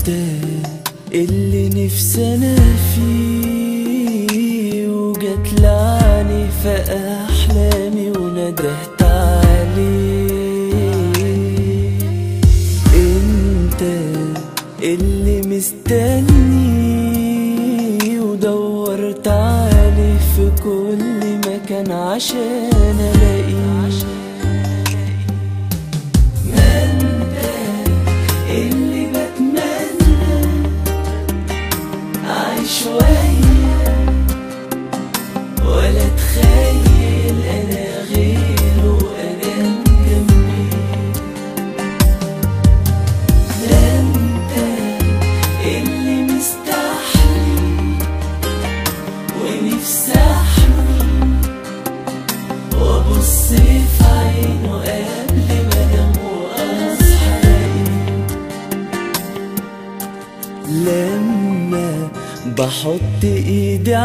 انت اللي نفسي انا فيه وجت لعني في احلامي وندهت عليه انت اللي مستني ودورت عليه في كل مكان عشان الاقيه ما انت اللي بتمنى عايش ويا ولا تخيل انا غيره وانا جنبي ده انت اللي مستحلي ونفسي احمي وابص في عينه قبل ما انام واصحى لما بحط ايدي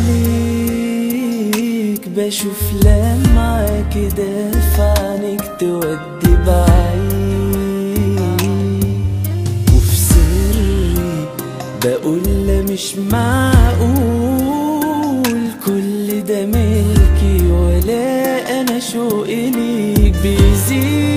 عليك بشوف لمعة كده في عينيك تودي بعيد وفي سري بقول لا مش معقول كل ده ملكي ولا انا شوقي ليك بيزيد